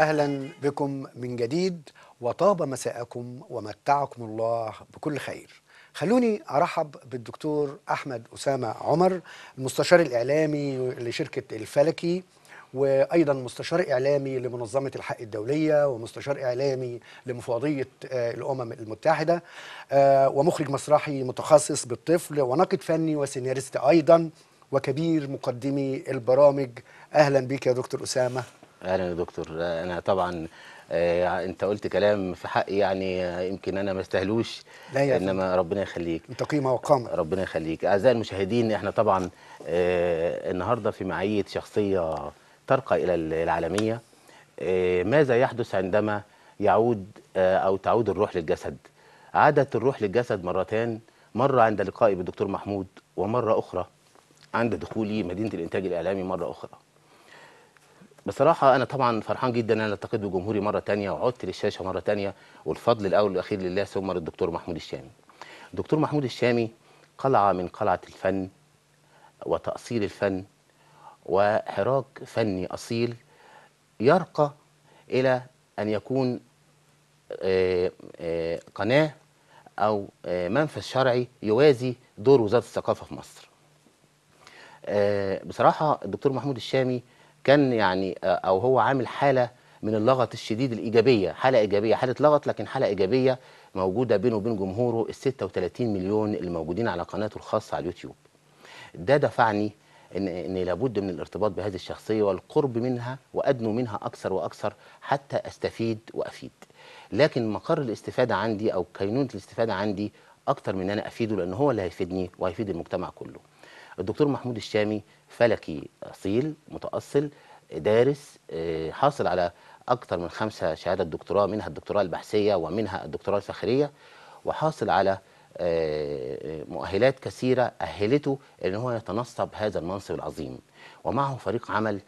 وسهلا بكم من جديد وطاب مساءكم ومتعكم الله بكل خير خلوني ارحب بالدكتور احمد اسامه عمر المستشار الاعلامي لشركه الفلكي وايضا مستشار اعلامي لمنظمه الحق الدوليه ومستشار اعلامي لمفوضيه آه، الامم المتحده آه، ومخرج مسرحي متخصص بالطفل وناقد فني وسيناريست ايضا وكبير مقدمي البرامج اهلا بك يا دكتور اسامه اهلا يا دكتور انا طبعا آه، انت قلت كلام في حقي يعني آه، يمكن انا ما استاهلوش لا يا انما ربنا يخليك انت قيمه وقامه ربنا يخليك اعزائي المشاهدين احنا طبعا آه، النهارده في معيه شخصيه ترقى الى العالميه آه، ماذا يحدث عندما يعود آه، او تعود الروح للجسد عادت الروح للجسد مرتان مره عند لقائي بالدكتور محمود ومره اخرى عند دخولي مدينه الانتاج الاعلامي مره اخرى بصراحة أنا طبعا فرحان جدا أن أنا التقيت بجمهوري مرة تانية وعدت للشاشة مرة تانية والفضل الأول والأخير لله ثم للدكتور محمود الشامي. الدكتور محمود الشامي قلعة من قلعة الفن وتأصيل الفن وحراك فني أصيل يرقى إلى أن يكون آه، آه، قناة أو آه، منفذ شرعي يوازي دور وزارة الثقافة في مصر. آه، بصراحة الدكتور محمود الشامي كان يعني آه، أو هو عامل حالة من اللغط الشديد الإيجابية حالة إيجابية حالة لغط لكن حالة إيجابية موجودة بينه وبين جمهوره ال 36 مليون الموجودين على قناته الخاصة على اليوتيوب ده دفعني ان ان لابد من الارتباط بهذه الشخصيه والقرب منها وادنو منها اكثر واكثر حتى استفيد وافيد لكن مقر الاستفاده عندي او كينونه الاستفاده عندي اكثر من ان انا افيده لان هو اللي هيفيدني وهيفيد المجتمع كله الدكتور محمود الشامي فلكي اصيل متاصل دارس آه، حاصل على اكثر من خمسه شهادات دكتوراه منها الدكتوراه البحثيه ومنها الدكتوراه الفخريه وحاصل على آه، مؤهلات كثيره اهلته ان هو يتنصب هذا المنصب العظيم ومعه فريق عمل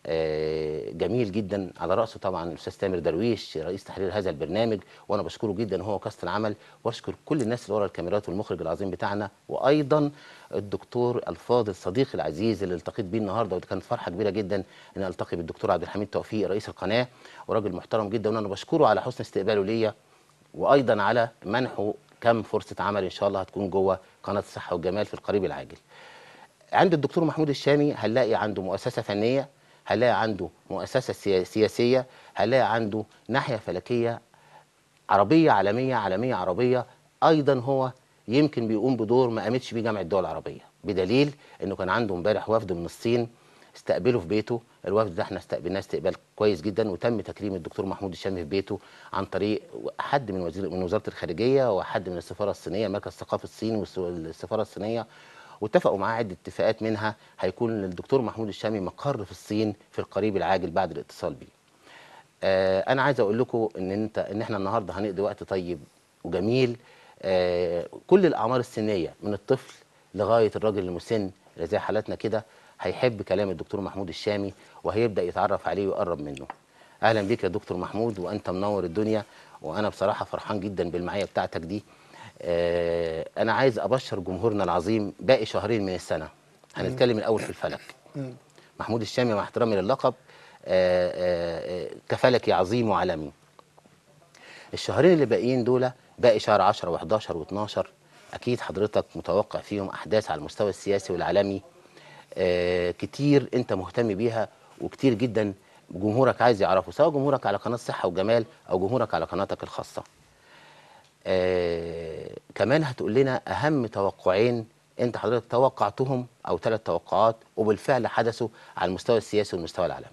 آه، جميل جدا على راسه طبعا الاستاذ تامر درويش رئيس تحرير هذا البرنامج وانا بشكره جدا هو كاست العمل واشكر كل الناس اللي ورا الكاميرات والمخرج العظيم بتاعنا وايضا الدكتور الفاضل صديقي العزيز اللي التقيت بيه النهارده ودي كانت فرحه كبيره جدا ان التقي بالدكتور عبد الحميد توفيق رئيس القناه وراجل محترم جدا وانا بشكره على حسن استقباله ليا وايضا على منحه كم فرصه عمل ان شاء الله هتكون جوه قناه الصحه والجمال في القريب العاجل. عند الدكتور محمود الشامي هنلاقي عنده مؤسسه فنيه، هنلاقي عنده مؤسسه سيا- سياسيه، هنلاقي عنده ناحيه فلكيه عربيه عالميه عالميه عربيه، ايضا هو يمكن بيقوم بدور ما قامتش بيه جامعه الدول العربيه، بدليل انه كان عنده امبارح وفد من الصين استقبله في بيته الوفد ده احنا استقبلناه استقبال كويس جدا وتم تكريم الدكتور محمود الشامي في بيته عن طريق حد من وزير من وزاره الخارجيه وحد من السفاره الصينيه مركز ثقافه الصين والسفاره الصينيه واتفقوا معاه عده اتفاقات منها هيكون للدكتور محمود الشامي مقر في الصين في القريب العاجل بعد الاتصال بيه. آه انا عايز اقول لكم ان انت ان احنا النهارده هنقضي وقت طيب وجميل آه كل الاعمار السنيه من الطفل لغايه الراجل المسن اللي زي حالاتنا كده هيحب كلام الدكتور محمود الشامي وهيبدا يتعرف عليه ويقرب منه. اهلا بيك يا دكتور محمود وانت منور الدنيا وانا بصراحه فرحان جدا بالمعيه بتاعتك دي. آه انا عايز ابشر جمهورنا العظيم باقي شهرين من السنه هنتكلم الاول في الفلك. محمود الشامي مع احترامي للقب آه، آه، آه، كفلكي عظيم وعالمي الشهرين اللي باقيين دول باقي شهر 10 و11 و12 اكيد حضرتك متوقع فيهم احداث على المستوى السياسي والعالمي آه، كتير انت مهتم بيها وكتير جدا جمهورك عايز يعرفه سواء جمهورك على قناه صحه وجمال او جمهورك على قناتك الخاصه آه كمان هتقول لنا اهم توقعين انت حضرتك توقعتهم او ثلاث توقعات وبالفعل حدثوا على المستوى السياسي والمستوى العالمي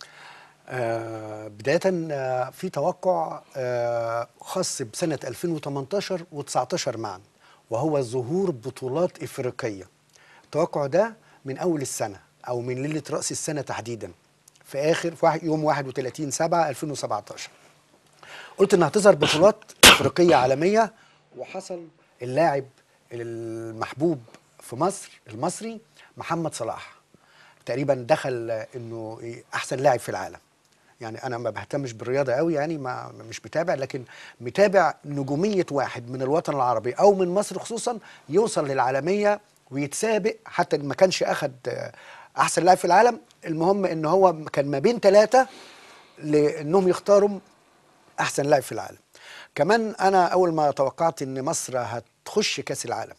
آه بداية آه في توقع آه خاص بسنة 2018 و19 معا وهو ظهور بطولات إفريقية التوقع ده من أول السنة أو من ليلة رأس السنة تحديدا في آخر في واحد- يوم 31 7 2017 قلت إنها هتظهر بطولات إفريقية عالمية وحصل اللاعب المحبوب في مصر المصري محمد صلاح تقريبا دخل آه، انه إيه، احسن لاعب في العالم يعني انا ما بهتمش بالرياضه قوي يعني ما مش متابع لكن متابع نجوميه واحد من الوطن العربي او من مصر خصوصا يوصل للعالميه ويتسابق حتى ما كانش اخد آه، احسن لاعب في العالم المهم ان هو كان ما بين ثلاثه لانهم يختاروا احسن لاعب في العالم كمان انا اول ما توقعت ان مصر هتخش كاس العالم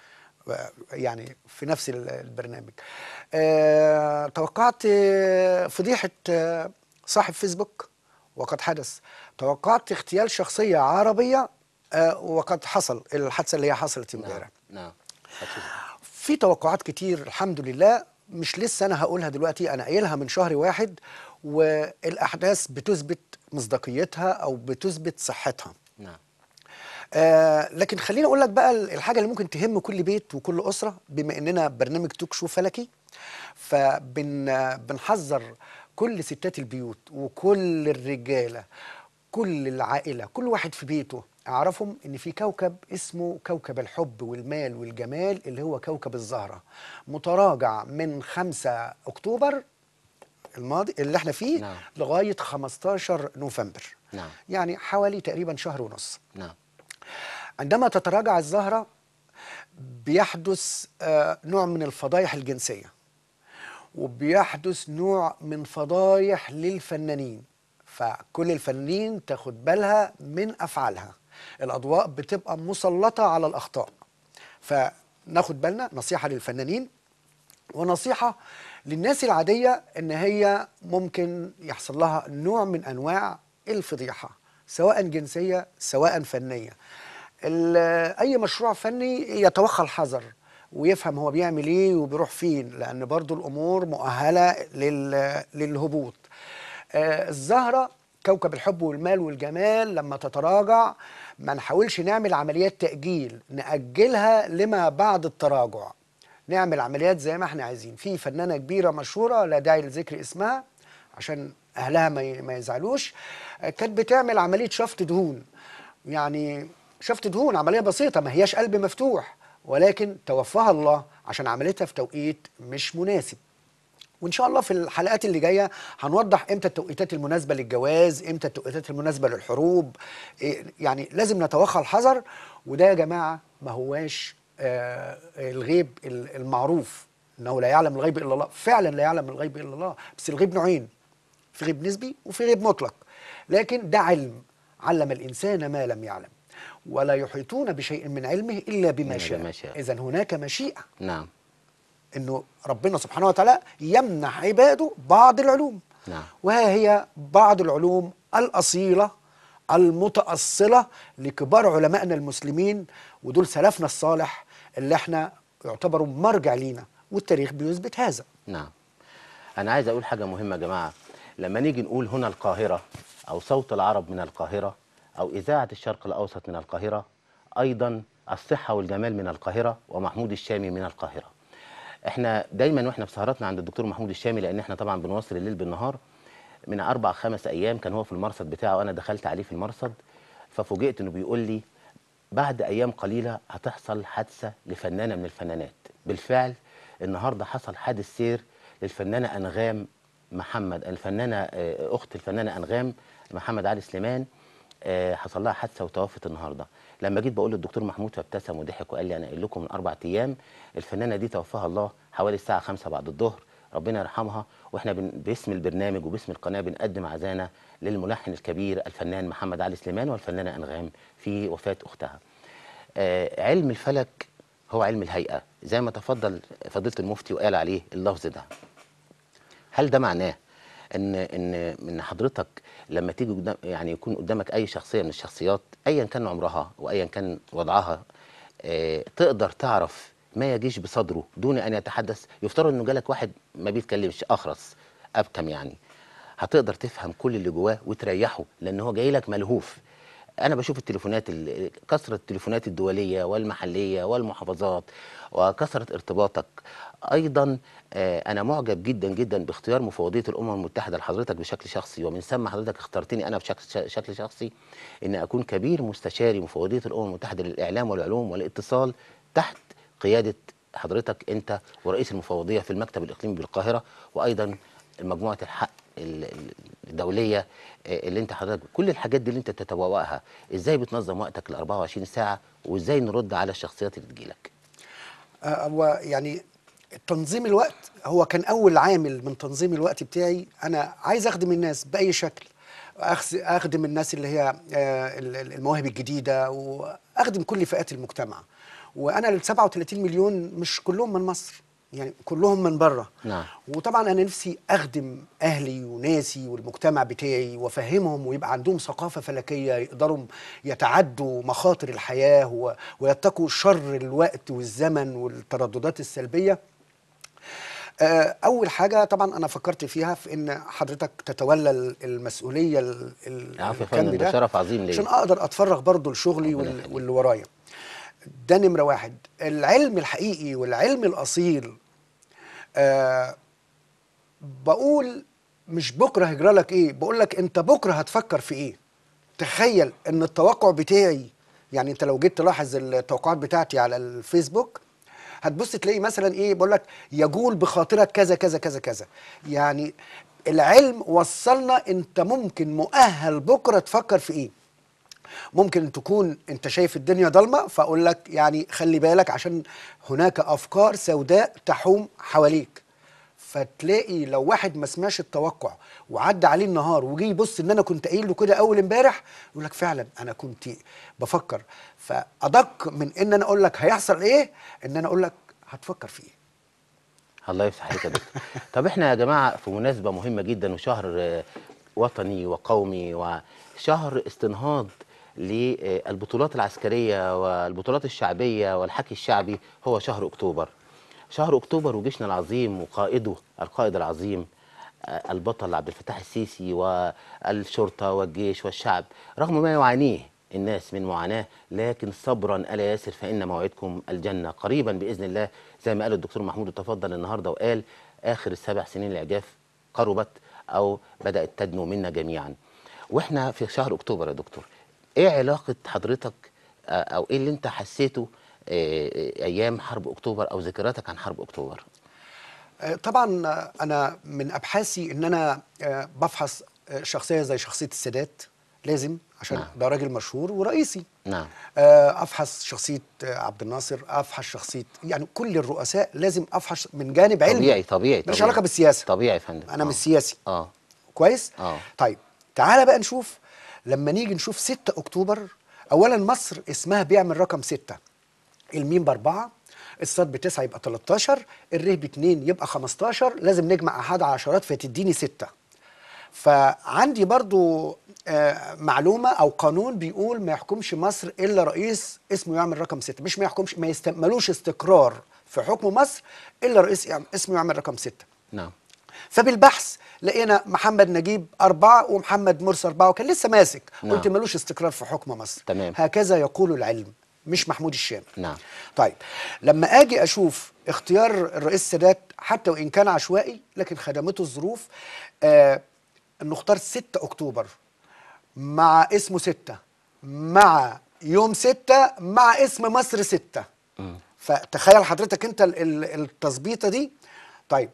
يعني في نفس ال- البرنامج آه، توقعت آه، فضيحة آه، صاحب فيسبوك وقد حدث توقعت اغتيال شخصية عربية آه، وقد حصل الحادثة اللي هي حصلت امبارح نعم هتشوف. في توقعات كتير الحمد لله مش لسه انا هقولها دلوقتي انا قايلها من شهر واحد والاحداث بتثبت مصداقيتها او بتثبت صحتها نعم آه لكن خليني اقول لك بقى الحاجه اللي ممكن تهم كل بيت وكل اسره بما اننا برنامج توك شو فلكي فبن بنحذر كل ستات البيوت وكل الرجاله كل العائله كل واحد في بيته اعرفهم ان في كوكب اسمه كوكب الحب والمال والجمال اللي هو كوكب الزهره متراجع من 5 اكتوبر الماضي اللي احنا فيه نعم. لغايه 15 نوفمبر نعم. يعني حوالي تقريبا شهر ونص نعم عندما تتراجع الزهرة بيحدث آه، نوع من الفضايح الجنسية وبيحدث نوع من فضايح للفنانين فكل الفنانين تاخد بالها من أفعالها الأضواء بتبقى مسلطة على الأخطاء فناخد بالنا نصيحة للفنانين ونصيحة للناس العادية إن هي ممكن يحصل لها نوع من أنواع الفضيحة سواء جنسية سواء فنية ال- أي مشروع فني يتوخى الحذر ويفهم هو بيعمل ايه وبيروح فين لان برضو الامور مؤهله لل- للهبوط آه، الزهره كوكب الحب والمال والجمال لما تتراجع ما نحاولش نعمل عمليات تاجيل ناجلها لما بعد التراجع نعمل عمليات زي ما احنا عايزين في فنانه كبيره مشهوره لا داعي لذكر اسمها عشان اهلها ما ي- ما يزعلوش آه، كانت بتعمل عمليه شفط دهون يعني شفط دهون عمليه بسيطه ما هياش قلب مفتوح ولكن توفاها الله عشان عملتها في توقيت مش مناسب وان شاء الله في الحلقات اللي جايه هنوضح امتى التوقيتات المناسبه للجواز امتى التوقيتات المناسبه للحروب إيه، يعني لازم نتوخى الحذر وده يا جماعه ما هواش آه الغيب ال- المعروف انه لا يعلم الغيب الا الله فعلا لا يعلم الغيب الا الله بس الغيب نوعين في غيب نسبي وفي غيب مطلق لكن ده علم علم الانسان ما لم يعلم ولا يحيطون بشيء من علمه الا بما إلا شاء بما شاء. اذا هناك مشيئه نعم انه ربنا سبحانه وتعالى يمنح عباده بعض العلوم نعم. وها هي بعض العلوم الاصيله المتاصله لكبار علمائنا المسلمين ودول سلفنا الصالح اللي احنا يعتبروا مرجع لينا والتاريخ بيثبت هذا نعم أنا عايز أقول حاجة مهمة يا جماعة لما نيجي نقول هنا القاهرة أو صوت العرب من القاهرة أو إذاعة الشرق الأوسط من القاهرة أيضا الصحة والجمال من القاهرة ومحمود الشامي من القاهرة احنا دايما واحنا في سهراتنا عند الدكتور محمود الشامي لان احنا طبعا بنواصل الليل بالنهار من اربع خمس ايام كان هو في المرصد بتاعه وانا دخلت عليه في المرصد ففوجئت انه بيقول لي بعد ايام قليله هتحصل حادثه لفنانه من الفنانات بالفعل النهارده حصل حادث سير للفنانه انغام محمد الفنانه آه، اخت الفنانه انغام محمد علي سليمان آه، حصل لها حادثه وتوفت النهارده لما جيت بقول للدكتور محمود فابتسم وضحك وقال لي انا قايل لكم من اربع ايام الفنانه دي توفاها الله حوالي الساعه 5 بعد الظهر ربنا يرحمها واحنا بن- باسم البرنامج وباسم القناه بنقدم عزانا للملحن الكبير الفنان محمد علي سليمان والفنانه انغام في وفاه اختها. آه، علم الفلك هو علم الهيئه زي ما تفضل فضيله المفتي وقال عليه اللفظ ده. هل ده معناه ان ان ان حضرتك لما تيجي قدام يعني يكون قدامك اي شخصيه من الشخصيات ايا كان عمرها وايا كان وضعها آه، تقدر تعرف ما يجيش بصدره دون ان يتحدث يفترض انه جالك واحد ما بيتكلمش اخرس ابكم يعني هتقدر تفهم كل اللي جواه وتريحه لان هو جاي لك ملهوف انا بشوف التليفونات ال- كثره التليفونات الدوليه والمحليه والمحافظات وكثره ارتباطك ايضا آه، انا معجب جدا جدا باختيار مفوضيه الامم المتحده لحضرتك بشكل شخصي ومن ثم حضرتك اخترتني انا بشكل شكل شخصي ان اكون كبير مستشاري مفوضيه الامم المتحده للاعلام والعلوم والاتصال تحت قياده حضرتك انت ورئيس المفوضيه في المكتب الاقليمي بالقاهره وايضا مجموعه الحق ال- ال- الدوليه آه، اللي انت حضرتك كل الحاجات دي اللي انت بتتبوأها ازاي بتنظم وقتك ل 24 ساعه وازاي نرد على الشخصيات اللي تجيلك آه، هو يعني تنظيم الوقت هو كان اول عامل من تنظيم الوقت بتاعي انا عايز اخدم الناس باي شكل أخس- اخدم الناس اللي هي آه، ال- ال- المواهب الجديده واخدم كل فئات المجتمع وانا ال 37 مليون مش كلهم من مصر يعني كلهم من بره نعم. وطبعا انا نفسي اخدم اهلي وناسي والمجتمع بتاعي وافهمهم ويبقى عندهم ثقافه فلكيه يقدروا يتعدوا مخاطر الحياه و- ويتقوا شر الوقت والزمن والترددات السلبيه آه، اول حاجه طبعا انا فكرت فيها في ان حضرتك تتولى ال- المسؤوليه ال- ال- العفو يا الكم فندم، ده شرف عظيم ليا. عشان اقدر اتفرغ برضو لشغلي ربنا وال- يخليك. واللي ورايا ده نمره واحد العلم الحقيقي والعلم الاصيل آه بقول مش بكره هيجرى لك ايه بقول لك انت بكره هتفكر في ايه تخيل ان التوقع بتاعي يعني انت لو جيت تلاحظ التوقعات بتاعتي على الفيسبوك هتبص تلاقي مثلا ايه بقول لك يجول بخاطرك كذا كذا كذا كذا يعني العلم وصلنا انت ممكن مؤهل بكره تفكر في ايه ممكن تكون انت شايف الدنيا ضلمه فاقول لك يعني خلي بالك عشان هناك افكار سوداء تحوم حواليك فتلاقي لو واحد ما سمعش التوقع وعدى عليه النهار وجي يبص ان انا كنت قايل له كده اول امبارح يقول لك فعلا انا كنت بفكر فادق من ان انا اقول لك هيحصل ايه ان انا اقول لك هتفكر في ايه الله يفتح عليك يا دكتور طب احنا يا جماعه في مناسبه مهمه جدا وشهر آه، وطني وقومي وشهر استنهاض للبطولات العسكريه والبطولات الشعبيه والحكي الشعبي هو شهر اكتوبر شهر اكتوبر وجيشنا العظيم وقائده القائد العظيم آه، البطل عبد الفتاح السيسي والشرطه والجيش والشعب رغم ما يعانيه الناس من معاناه لكن صبرا الا ياسر فان موعدكم الجنه قريبا باذن الله زي ما قال الدكتور محمود تفضل النهارده وقال اخر السبع سنين العجاف قربت او بدات تدنو منا جميعا واحنا في شهر اكتوبر يا دكتور ايه علاقه حضرتك آه، او ايه اللي انت حسيته آه، آه، ايام حرب اكتوبر او ذكرياتك عن حرب اكتوبر آه، طبعا آه، انا من ابحاثي ان انا آه، بفحص آه، شخصيه زي شخصيه السادات لازم عشان نعم. ده راجل مشهور ورئيسي نعم آه، افحص شخصيه آه، عبد الناصر افحص شخصيه يعني كل الرؤساء لازم افحص من جانب علمي طبيعي طبيعي ملوش طبيعي. علاقه بالسياسه طبيعي يا فندم انا آه. مش سياسي اه كويس آه. طيب تعالى بقى نشوف لما نيجي نشوف 6 اكتوبر اولا مصر اسمها بيعمل رقم 6 الميم باربعه الصاد بتسعه يبقى 13 الره باتنين يبقى 15 لازم نجمع احد عشرات فتديني 6 فعندي برضو آه، معلومة أو قانون بيقول ما يحكمش مصر إلا رئيس اسمه يعمل رقم ستة مش ما يحكمش ما يستملوش استقرار في حكم مصر إلا رئيس يعمل اسمه يعمل رقم ستة نعم فبالبحث لقينا محمد نجيب أربعة ومحمد مرسي أربعة وكان لسه ماسك نعم. قلت ملوش استقرار في حكم مصر تمام. هكذا يقول العلم مش محمود الشامي نعم. طيب لما اجي اشوف اختيار الرئيس السادات حتى وان كان عشوائي لكن خدمته الظروف آه انه اختار 6 اكتوبر مع اسمه 6 مع يوم 6 مع اسم مصر 6 فتخيل حضرتك انت ال- ال- التظبيطه دي طيب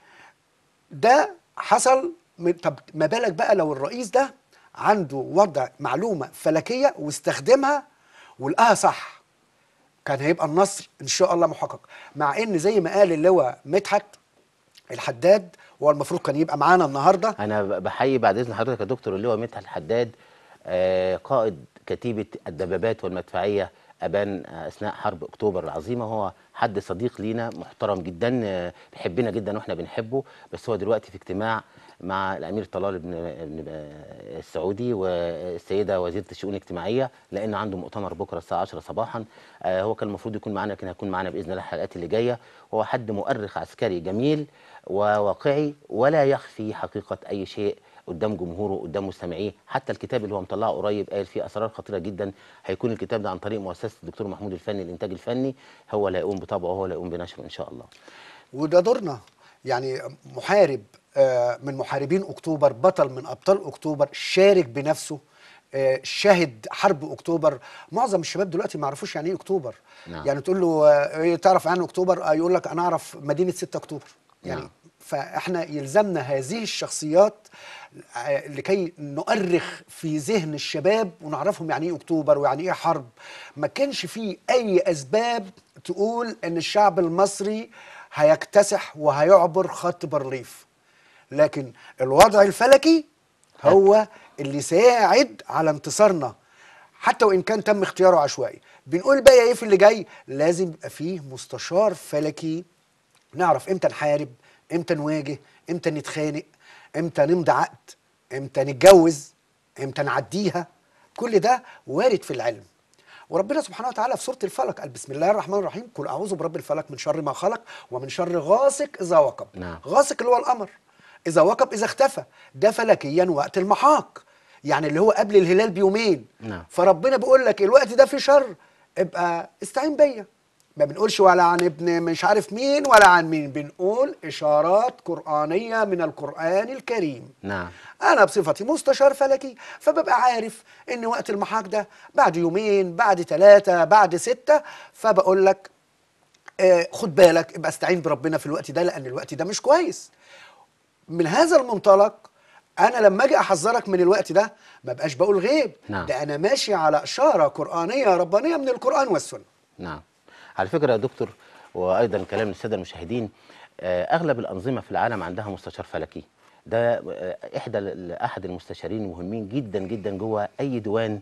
ده حصل من طب ما بالك بقى لو الرئيس ده عنده وضع معلومه فلكيه واستخدمها ولقاها صح كان هيبقى النصر ان شاء الله محقق مع ان زي ما قال اللواء مدحت الحداد هو المفروض كان يبقى معانا النهارده انا ب- بحيي بعد اذن حضرتك يا دكتور اللواء مدحت الحداد آه، قائد كتيبه الدبابات والمدفعيه ابان آه، اثناء حرب اكتوبر العظيمه هو حد صديق لينا محترم جدا آه، بيحبنا جدا واحنا بنحبه بس هو دلوقتي في اجتماع مع الامير طلال بن بن آه، السعودي والسيده وزيره الشؤون الاجتماعيه لان عنده مؤتمر بكره الساعه 10 صباحا آه، هو كان المفروض يكون معانا لكن هيكون معانا باذن الله الحلقات اللي جايه هو حد مؤرخ عسكري جميل وواقعي ولا يخفي حقيقه اي شيء قدام جمهوره قدام مستمعيه حتى الكتاب اللي هو مطلعه قريب قال فيه اسرار خطيره جدا هيكون الكتاب ده عن طريق مؤسسه الدكتور محمود الفني الانتاج الفني هو اللي هيقوم بطبعه وهو اللي هيقوم بنشره ان شاء الله وده دورنا يعني محارب آه، من محاربين اكتوبر بطل من ابطال اكتوبر شارك بنفسه آه، شهد حرب اكتوبر معظم الشباب دلوقتي ما يعرفوش يعني ايه اكتوبر نعم. يعني تقول له آه، إيه تعرف عن اكتوبر آه، يقول لك انا اعرف مدينه 6 اكتوبر يعني نعم. فاحنا يلزمنا هذه الشخصيات آه، لكي نؤرخ في ذهن الشباب ونعرفهم يعني ايه اكتوبر ويعني ايه حرب ما كانش فيه اي اسباب تقول ان الشعب المصري هيكتسح وهيعبر خط بارليف لكن الوضع الفلكي هو اللي ساعد على انتصارنا حتى وان كان تم اختياره عشوائي بنقول بقى ايه في اللي جاي لازم يبقى فيه مستشار فلكي نعرف امتى نحارب امتى نواجه امتى نتخانق امتى نمضي عقد امتى نتجوز امتى نعديها كل ده وارد في العلم وربنا سبحانه وتعالى في سوره الفلق قال بسم الله الرحمن الرحيم قل اعوذ برب الفلق من شر ما خلق ومن شر غاسق اذا وقب نعم. غاسق اللي هو القمر اذا وقب اذا اختفى ده فلكيا وقت المحاق يعني اللي هو قبل الهلال بيومين نعم. فربنا بيقول لك الوقت ده فيه شر ابقى استعين بيا ما بنقولش ولا عن ابن مش عارف مين ولا عن مين بنقول اشارات قرانيه من القران الكريم نعم انا بصفتي مستشار فلكي فببقى عارف ان وقت المحاق ده بعد يومين بعد ثلاثة بعد ستة فبقول لك آه خد بالك ابقى استعين بربنا في الوقت ده لان الوقت ده مش كويس من هذا المنطلق انا لما اجي احذرك من الوقت ده ما بقاش بقول غيب نعم. ده انا ماشي على اشاره قرانيه ربانيه من القران والسنه نعم على فكرة يا دكتور وأيضا كلام للسادة المشاهدين آه، أغلب الأنظمة في العالم عندها مستشار فلكي ده آه، إحدى ال- أحد المستشارين المهمين جدا جدا جوه أي ديوان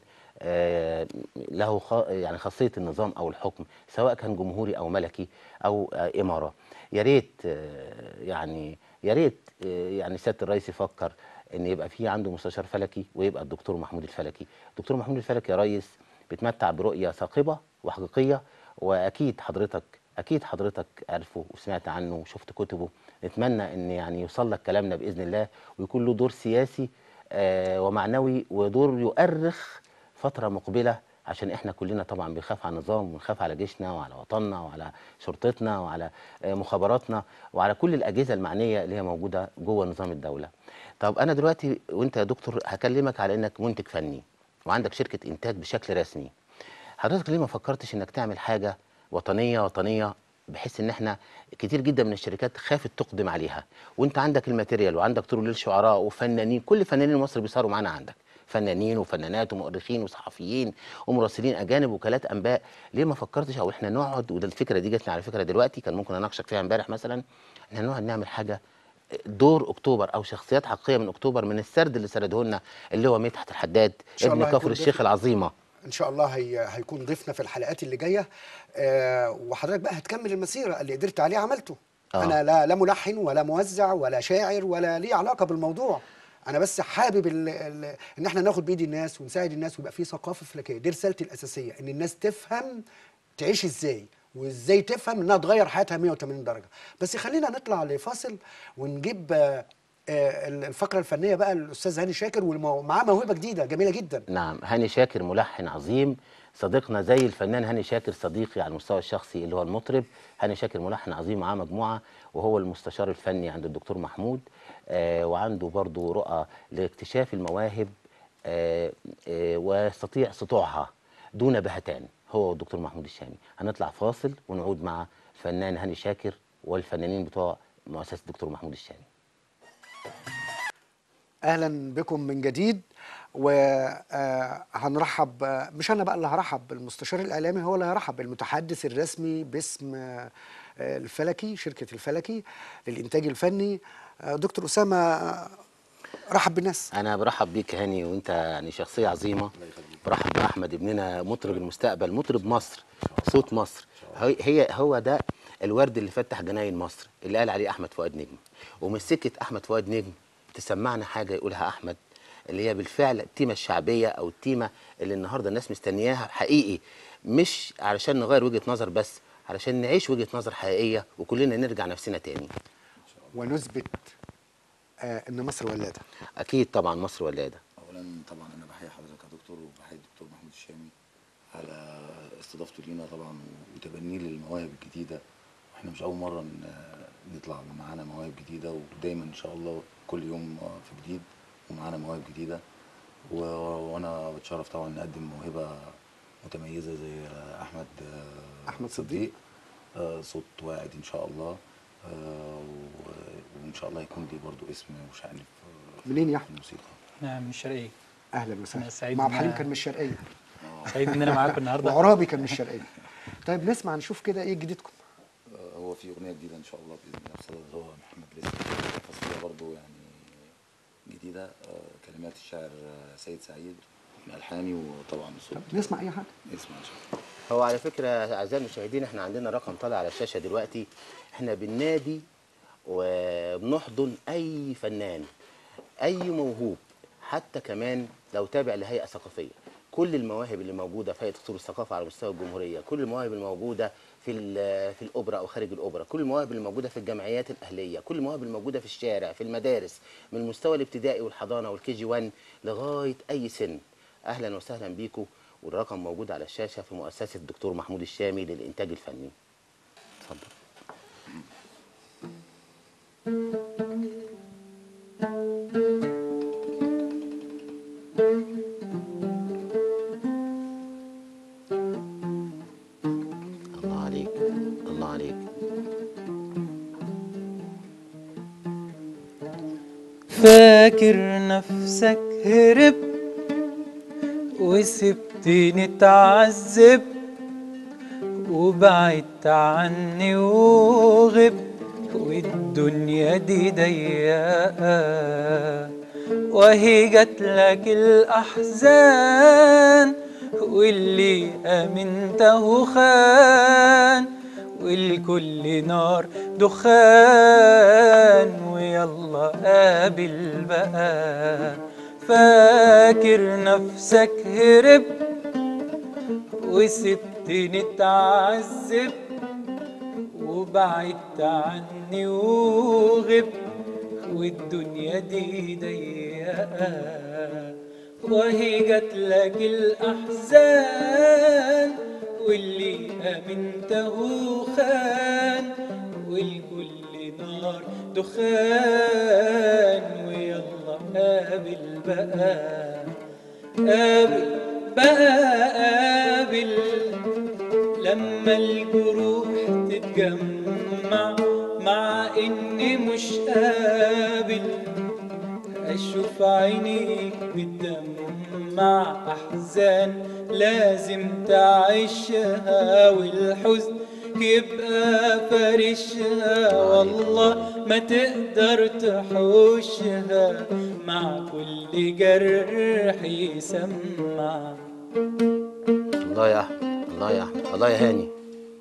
آه، له خا- يعني خاصية النظام أو الحكم سواء كان جمهوري أو ملكي أو آه، إمارة يا ريت آه، يعني يا ريت آه، يعني سيادة الرئيس يفكر ان يبقى في عنده مستشار فلكي ويبقى الدكتور محمود الفلكي الدكتور محمود الفلكي يا ريس بيتمتع برؤية ثاقبة وحقيقية واكيد حضرتك اكيد حضرتك عارفه وسمعت عنه وشفت كتبه نتمنى ان يعني يوصل لك كلامنا باذن الله ويكون له دور سياسي آه ومعنوي ودور يؤرخ فتره مقبله عشان احنا كلنا طبعا بنخاف على النظام ونخاف على جيشنا وعلى وطننا وعلى شرطتنا وعلى آه، مخابراتنا وعلى كل الاجهزه المعنيه اللي هي موجوده جوه نظام الدوله. طب انا دلوقتي وانت يا دكتور هكلمك على انك منتج فني وعندك شركه انتاج بشكل رسمي. حضرتك ليه ما فكرتش انك تعمل حاجه وطنيه وطنيه بحيث ان احنا كتير جدا من الشركات خافت تقدم عليها وانت عندك الماتيريال وعندك طول الليل شعراء وفنانين كل فنانين مصر بيسهروا معانا عندك فنانين وفنانات ومؤرخين وصحفيين ومراسلين اجانب وكالات انباء ليه ما فكرتش او احنا نقعد وده الفكره دي جاتني على فكره دلوقتي كان ممكن اناقشك فيها امبارح مثلا احنا نقعد نعمل حاجه دور اكتوبر او شخصيات حقيقيه من اكتوبر من السرد اللي سرده لنا اللي هو مدحت الحداد شاء ابن الله كفر هيكون الشيخ ضيف. العظيمه ان شاء الله هي هيكون ضيفنا في الحلقات اللي جايه آه وحضرتك بقى هتكمل المسيره اللي قدرت عليه عملته آه. انا لا لا ملحن ولا موزع ولا شاعر ولا ليه علاقه بالموضوع انا بس حابب ال ال ان احنا ناخد بايد الناس ونساعد الناس ويبقى في ثقافه فلكيه دي رسالتي الاساسيه ان الناس تفهم تعيش ازاي وازاي تفهم انها تغير حياتها 180 درجه بس خلينا نطلع لفاصل ونجيب آه، آه، الفقره الفنيه بقى الاستاذ هاني شاكر ومعاه موهبه جديده جميله جدا نعم هاني شاكر ملحن عظيم صديقنا زي الفنان هاني شاكر صديقي على المستوى الشخصي اللي هو المطرب هاني شاكر ملحن عظيم معاه مجموعة وهو المستشار الفني عند الدكتور محمود آه وعنده برضه رؤى لاكتشاف المواهب آه آه ويستطيع سطوعها دون بهتان هو والدكتور محمود الشامي هنطلع فاصل ونعود مع الفنان هاني شاكر والفنانين بتوع مؤسسة الدكتور محمود الشامي اهلا بكم من جديد وهنرحب مش انا بقى اللي هرحب المستشار الاعلامي هو اللي هيرحب المتحدث الرسمي باسم آه، الفلكي شركه الفلكي للانتاج الفني آه، دكتور اسامه آه، رحب بالناس انا برحب بيك يا هاني وانت يعني شخصيه عظيمه برحب باحمد ابننا مطرب المستقبل مطرب مصر صوت مصر هي هي هو ده الورد اللي فتح جناين مصر اللي قال عليه احمد فؤاد نجم ومن سكه احمد فؤاد نجم تسمعنا حاجه يقولها احمد اللي هي بالفعل التيمه الشعبيه او التيمه اللي النهارده الناس مستنياها حقيقي مش علشان نغير وجهه نظر بس علشان نعيش وجهه نظر حقيقيه وكلنا نرجع نفسنا تاني ونثبت آه، ان مصر ولاده اكيد طبعا مصر ولاده اولا طبعا انا بحيي حضرتك يا دكتور وبحيي الدكتور محمود الشامي على استضافته لينا طبعا وتبنيه للمواهب الجديده واحنا مش اول مره ن- نطلع معانا مواهب جديده ودايما ان شاء الله كل يوم في جديد ومعانا مواهب جديده و- وانا بتشرف طبعا نقدم موهبه متميزه زي احمد أحمد صديق. آه، صوت واعد ان شاء الله آه، و- وان شاء الله يكون لي برضو اسم وشأن في منين يا في احمد الموسيقى نعم من الشرقية اهلا أنا وسهلا سعيد مع عبد إن الحليم أنا- كان من الشرقيه سعيد ان انا معاكم النهارده وعرابي كان من الشرقيه طيب نسمع نشوف كده ايه جديدكم هو في اغنيه جديده ان شاء الله باذن الله بصدد هو محمد لسه تصويرها برضه يعني جديده آه، كلمات الشاعر آه، سيد سعيد من الحاني وطبعا صوت نسمع اي حاجه اسمع ان شاء الله هو على فكرة أعزائي المشاهدين احنا عندنا رقم طالع على الشاشة دلوقتي احنا بننادي وبنحضن أي فنان أي موهوب حتى كمان لو تابع لهيئة ثقافية كل المواهب اللي موجودة في هيئة قصور الثقافة على مستوى الجمهورية كل المواهب الموجودة في ال- في الأوبرا أو خارج الأوبرا كل المواهب اللي موجودة في الجمعيات الأهلية كل المواهب اللي موجودة في الشارع في المدارس من المستوى الابتدائي والحضانة والكي جي 1 لغاية أي سن أهلا وسهلا بيكم والرقم موجود على الشاشة في مؤسسة الدكتور محمود الشامي للإنتاج الفني اتفضل الله عليك الله عليك فاكر نفسك هرب وسبتني اتعذب وبعدت عني وغب والدنيا دي ضيقة وهي جات لك الأحزان واللي أمنته خان والكل نار دخان ويلا قابل بقى فاكر نفسك هرب وسبتني اتعذب وبعدت عني وغب والدنيا دي ضيقة وهي جات لك الأحزان واللي أمنته خان والكل نار دخان ويلا قابل بقى قابل بقى قابل لما الجروح تتجمع مع اني مش قابل اشوف عينيك بتدمع احزان لازم تعيشها والحزن يبقى فارشها والله ما تقدر تحوشها مع كل جرح يسمع الله يا أحمد الله يا أحمد الله يا هاني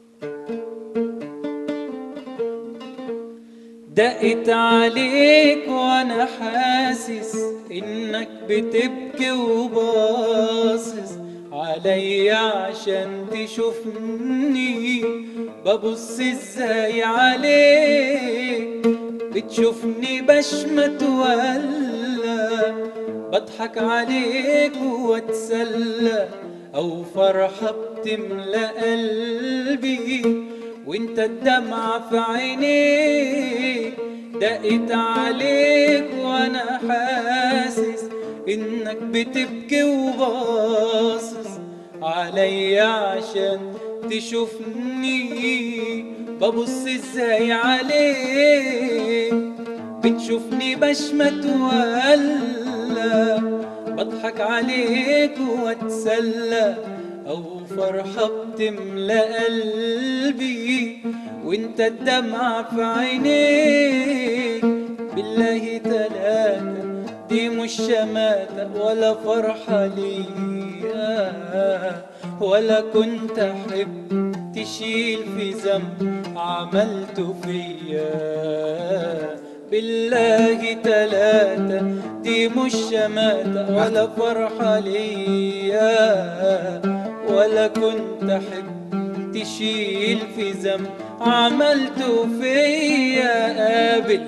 دقت عليك وانا حاسس انك بتبكي وباصص عليا عشان تشوفني ببص ازاي عليك بتشوفني بشمت ولا بضحك عليك واتسلى او فرحة بتملى قلبي وانت الدمع في عينيك دقت عليك وانا حاسس انك بتبكي وباصص عليا عشان تشوفني ببص ازاي عليك بتشوفني بشمت ولا بضحك عليك واتسلى او فرحة بتملى قلبي وانت الدمع في عينيك بالله تلاتة دي مش شماتة ولا فرحة ليا ولا كنت احب تشيل في ذنب عملته فيا بالله تلاتة دي مش شماتة ولا فرحة ليا ولا كنت أحب تشيل في ذنب عملته فيا قابل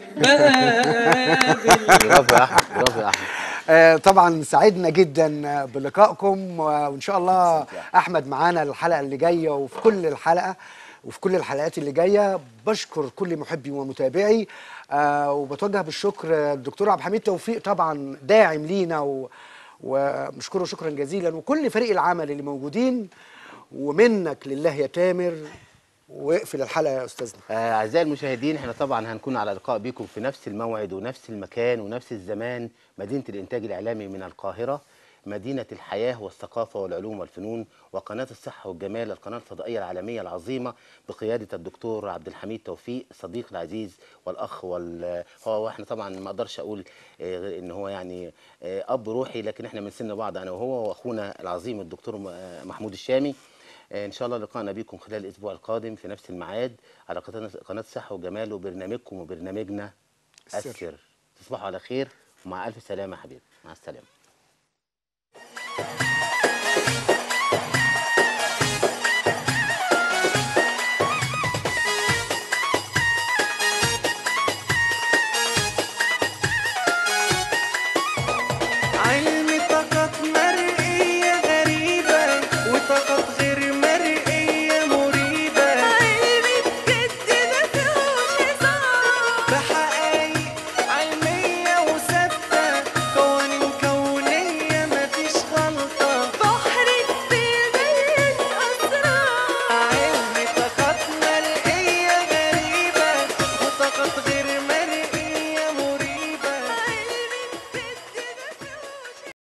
بقابل برافو يا أحمد برافو يا أحمد آه، طبعا سعدنا جدا بلقائكم وان شاء الله احمد معانا الحلقه اللي جايه وفي كل الحلقه وفي كل الحلقات اللي جايه بشكر كل محبي ومتابعي آه وبتوجه بالشكر الدكتور عبد الحميد توفيق طبعا داعم لينا و ومشكره شكرا جزيلا وكل فريق العمل اللي موجودين ومنك لله يا تامر واقفل الحلقه يا استاذنا آه، أعزائي المشاهدين احنا طبعا هنكون على لقاء بكم في نفس الموعد ونفس المكان ونفس الزمان مدينة الإنتاج الإعلامي من القاهرة مدينة الحياة والثقافة والعلوم والفنون وقناة الصحة والجمال القناة الفضائية العالمية العظيمة بقيادة الدكتور عبد الحميد توفيق صديق العزيز والأخ وال هو واحنا طبعا ما اقدرش اقول آه، غير ان هو يعني آه، اب روحي لكن احنا من سن بعض انا وهو واخونا العظيم الدكتور م- آه، محمود الشامي آه، ان شاء الله لقاءنا بكم خلال الاسبوع القادم في نفس الميعاد على قناه قناه الصحه والجمال وبرنامجكم وبرنامجنا السر. السر تصبحوا على خير ومع الف سلامه يا حبيبي مع السلامه